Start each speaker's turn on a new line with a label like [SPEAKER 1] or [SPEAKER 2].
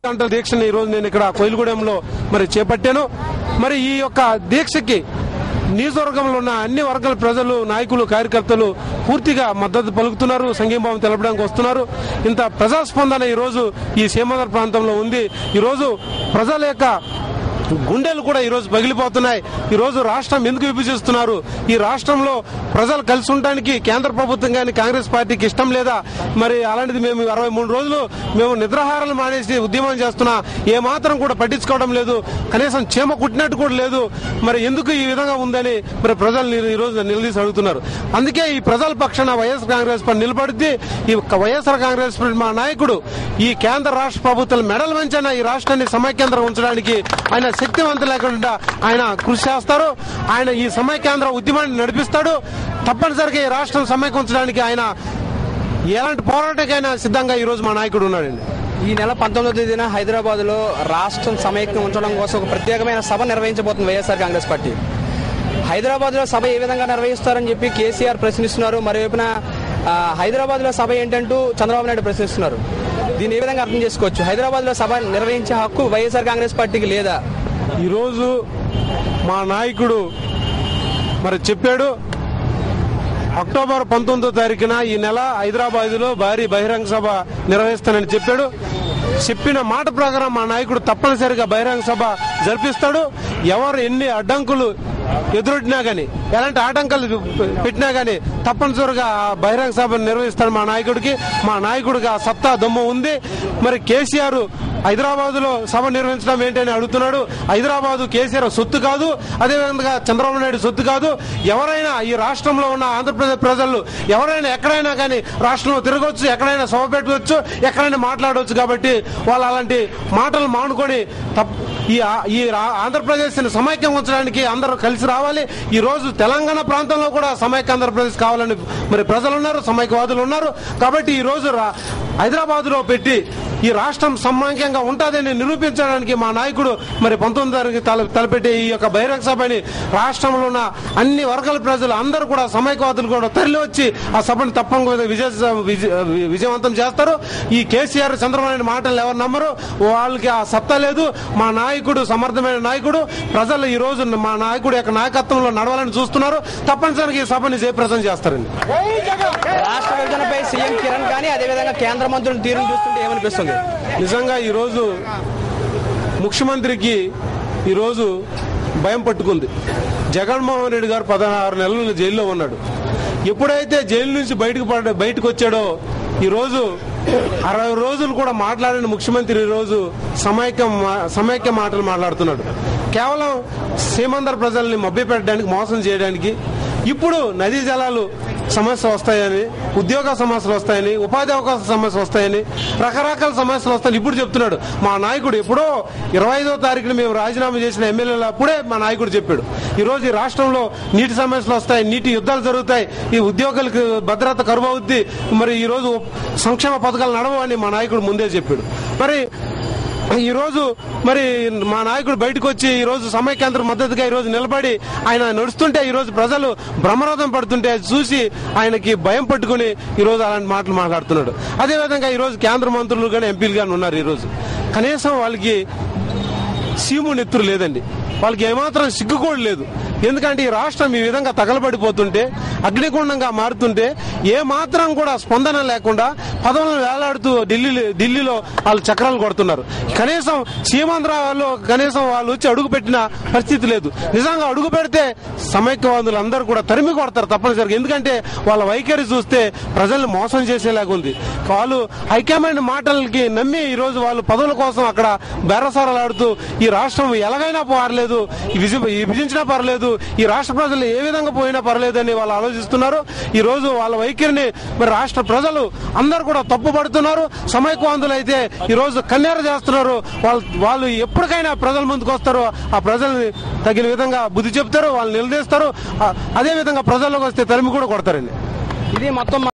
[SPEAKER 1] గంటల దీక్షని ఈ రోజు నేను ఇక్కడ కోయిలగూడెంలో మరి చేపట్టాను మరి ఈ యొక్క దీక్షకి నియోజకవర్గంలో ఉన్న అన్ని వర్గాల ప్రజలు నాయకులు కార్యకర్తలు పూర్తిగా మద్దతు పలుకుతున్నారు సంఘీభావం తెలపడానికి వస్తున్నారు ఇంత ప్రజాస్పందన ఈ రోజు ఈ సీమాంధ్ర ప్రాంతంలో ఉంది ఈ రోజు ప్రజల యొక్క గుండెలు కూడా ఈ రోజు పగిలిపోతున్నాయి ఈ రోజు రాష్ట్రం ఎందుకు విభజిస్తున్నారు ఈ రాష్ట్రంలో ప్రజలు కలిసి ఉండడానికి కేంద్ర ప్రభుత్వం కానీ కాంగ్రెస్ పార్టీకి ఇష్టం లేదా మరి అలాంటిది మేము అరవై మూడు రోజులు మేము నిద్రాహారాలు మానేసి ఉద్యమం చేస్తున్నా ఏ మాత్రం కూడా పట్టించుకోవడం లేదు కనీసం చీమ కుట్టినట్టు కూడా లేదు మరి ఎందుకు ఈ విధంగా ఉందని మరి ప్రజలు ఈ రోజు నిలదీసి అడుగుతున్నారు అందుకే ఈ ప్రజల పక్షాన వైఎస్ కాంగ్రెస్ పార్టీ నిలబడితే ఈ వైఎస్ఆర్ కాంగ్రెస్ పార్టీ మా నాయకుడు ఈ కేంద్ర రాష్ట్ర ప్రభుత్వాల మెడల్ వంచైనా ఈ రాష్ట్రాన్ని సమైకేంద్రం ఉంచడానికి ఆయన శక్తివంతం లేకుండా ఆయన కృషి చేస్తారు ఆయన ఈ సమైకేంద్ర ఉద్యమాన్ని నడిపిస్తాడు తప్పనిసరిగా ఈ రాష్ట్రం సమైక్యం ఉంచడానికి ఆయన ఎలాంటి పోరాటకైనా సిద్ధంగా ఈ రోజు మా నాయకుడు ఉన్నాడండి
[SPEAKER 2] ఈ నెల పంతొమ్మిదో తేదీన హైదరాబాద్ లో రాష్ట్రం సమైక్యం ఉంచడం కోసం ఒక ప్రత్యేకమైన సభ నిర్వహించబోతుంది వైఎస్ఆర్ కాంగ్రెస్ పార్టీ హైదరాబాద్ లో సభ ఏ విధంగా నిర్వహిస్తారని చెప్పి కేసీఆర్ ప్రశ్నిస్తున్నారు మరోవైపున ఆ, హైదరాబాద్ లో సభ ఏంటంటూ చంద్రబాబు నాయుడు ప్రశ్నిస్తున్నారు దీన్ని ఏ విధంగా అర్థం చేసుకోవచ్చు హైదరాబాద్ లో సభ నిర్వహించే హక్కు వైఎస్ఆర్ కాంగ్రెస్ పార్టీకి లేదా
[SPEAKER 1] ఈరోజు మా నాయకుడు మరి చెప్పాడు అక్టోబర్ పంతొమ్మిదో తారీఖున ఈ నెల హైదరాబాద్ లో భారీ బహిరంగ సభ నిర్వహిస్తానని చెప్పాడు చెప్పిన మాట ప్రకారం మా నాయకుడు తప్పనిసరిగా బహిరంగ సభ జరిపిస్తాడు ఎవరు ఎన్ని అడ్డంకులు ఎదురొట్టినా గాని ఎలాంటి ఆటంకాలు పెట్టినా గాని తప్పనిసరిగా ఆ బహిరంగ సభ నిర్వహిస్తాడు మా నాయకుడికి మా నాయకుడికి ఆ సత్తా దమ్ము ఉంది మరి కేసీఆర్ హైదరాబాద్ లో సభ నిర్వహించడం ఏంటని అడుగుతున్నాడు హైదరాబాద్ కేసీఆర్ సొత్తు కాదు అదేవిధంగా చంద్రబాబు నాయుడు సొత్తు కాదు ఎవరైనా ఈ రాష్ట్రంలో ఉన్న ఆంధ్రప్రదేశ్ ప్రజలు ఎవరైనా ఎక్కడైనా కానీ రాష్ట్రంలో తిరగవచ్చు ఎక్కడైనా సభ పెట్టవచ్చు ఎక్కడైనా మాట్లాడవచ్చు కాబట్టి వాళ్ళు అలాంటి మాటలు మానుకొని తప్ప ఈ ఆ- ఈ రా- ఆంధ్రప్రదేశ్ సమైక్యం ఉంచడానికి అందరూ కలిసి రావాలి ఈ రోజు తెలంగాణ ప్రాంతంలో కూడా సమైక్య ఆంధ్రప్రదేశ్ కావాలని మరి ప్రజలు ఉన్నారు సమైక్యవాదులు ఉన్నారు కాబట్టి ఈ రోజు హైదరాబాద్ లో పెట్టి ఈ రాష్ట్రం సమైక్యంగా ఉంటుందని నిరూపించడానికి మా నాయకుడు మరి పంతొమ్మిది తారీఖు తల తలపెట్టే ఈ యొక్క బహిరంగ సభని రాష్ట్రంలో ఉన్న అన్ని వర్గాల ప్రజలు అందరూ కూడా సమైక్యవాదులు కూడా తరలి వచ్చి ఆ సభను తప్పకుండా విజయ విజయ- విజయవంతం చేస్తారు ఈ కేసీఆర్ చంద్రబాబు నాయుడు మాటలు ఎవరు నమ్మరు వాళ్ళకి ఆ సత్తా లేదు మా నాయకుడు సమర్థమైన నాయకుడు ప్రజలు ఈ రోజు మా నాయకుడు యొక్క నాయకత్వంలో నడవాలని చూస్తున్నారు తప్పనిసరిగా ఈ సభని జయప్రదం చేస్తారండి
[SPEAKER 2] రాష్ట్ర విభజనపై సీఎం కిరణ్ కానీ అదేవిధంగా కేంద్ర మంత్రుల తీరును చూస్తుంటే ఏమనిపిస్తుంది
[SPEAKER 1] నిజంగా ఈరోజు ముఖ్యమంత్రికి ఈరోజు భయం పట్టుకుంది జగన్మోహన్ రెడ్డి గారు పదహారు నెలలు జైల్లో ఉన్నాడు ఎప్పుడైతే జైలు నుంచి బయటకు పడ బయటకు వచ్చాడో ఈరోజు అరవై రోజులు కూడా మాట్లాడిన ముఖ్యమంత్రి ఈరోజు సమైక్యం మా- సమైక్య మాటలు మాట్లాడుతున్నాడు కేవలం సీమందర ప్రజల్ని మభ్యపెట్టడానికి మోసం చేయడానికి ఇప్పుడు నదీ జలాలు సమస్య వస్తాయని ఉద్యోగ సమస్యలు వస్తాయని ఉపాధి అవకాశ సమస్యలు వస్తాయని రకరకాల సమస్యలు వస్తాయని ఇప్పుడు చెప్తున్నాడు మా నాయకుడు ఎప్పుడో ఇరవై ఐదో తారీఖున మేము రాజీనామా చేసిన ఎమ్మెల్యేలు అప్పుడే మా నాయకుడు చెప్పాడు ఈ రోజు ఈ రాష్ట్రంలో నీటి సమస్యలు వస్తాయి నీటి యుద్ధాలు జరుగుతాయి ఈ ఉద్యోగులకు భద్రత కరువు అవుద్ది మరి ఈ రోజు సంక్షేమ పథకాలు నడవని మా నాయకుడు ముందే చెప్పాడు మరి ఈ రోజు మరి మా నాయకుడు బయటకు వచ్చి ఈ రోజు సమైక్యాంధ్ర మద్దతుగా ఈ రోజు నిలబడి ఆయన నడుస్తుంటే ఈ రోజు ప్రజలు బ్రహ్మరథం పడుతుంటే అది చూసి ఆయనకి భయం పట్టుకుని ఈ రోజు అలాంటి మాటలు మాట్లాడుతున్నాడు అదేవిధంగా ఈ రోజు కేంద్ర మంత్రులు కానీ ఎంపీలు కానీ ఉన్నారు ఈ రోజు కనీసం వాళ్ళకి సీము నెత్తురు లేదండి వాళ్ళకి ఏమాత్రం సిగ్గు కూడా లేదు ఎందుకంటే ఈ రాష్ట్రం ఈ విధంగా తగలబడిపోతుంటే అగ్నిగుండంగా మారుతుంటే ఏ మాత్రం కూడా స్పందన లేకుండా పదవులను వేలాడుతూ ఢిల్లీ ఢిల్లీలో వాళ్ళు చక్రాలు కొడుతున్నారు కనీసం సీమాంధ్రలో కనీసం వాళ్ళు వచ్చి అడుగు పెట్టిన పరిస్థితి లేదు నిజంగా అడుగు పెడితే సమైక్యవాదులు అందరూ కూడా తరిమి కొడతారు తప్పనిసరిగా ఎందుకంటే వాళ్ళ వైఖరి చూస్తే ప్రజల్ని మోసం చేసేలాగా ఉంది వాళ్ళు హైకమాండ్ మాటలకి నమ్మి ఈ రోజు వాళ్ళు పదవుల కోసం అక్కడ బేరసారాలాడుతూ ఈ రాష్ట్రం ఎలాగైనా పర్లేదు ఈ విజ- ఈ విభజించినా పర్లేదు ఈ రాష్ట్ర ప్రజలు ఏ విధంగా పోయినా పర్లేదు అని వాళ్ళు ఆలోచిస్తున్నారు ఈ రోజు వాళ్ళ వైఖరిని మరి రాష్ట్ర ప్రజలు అందరూ కూడా తప్పు పడుతున్నారు సమైక్యవాదులు అయితే ఈ రోజు కన్నెర చేస్తున్నారు వాళ్ళు వాళ్ళు ఎప్పటికైనా ప్రజల ముందుకు వస్తారు ఆ ప్రజల్ని తగిన విధంగా బుద్ధి చెప్తారు వాళ్ళు నిలదీస్తారు ఆ- అదే విధంగా ప్రజల్లోకి వస్తే తరిమి కూడా కొడతారండి
[SPEAKER 2] ఇది మొత్తం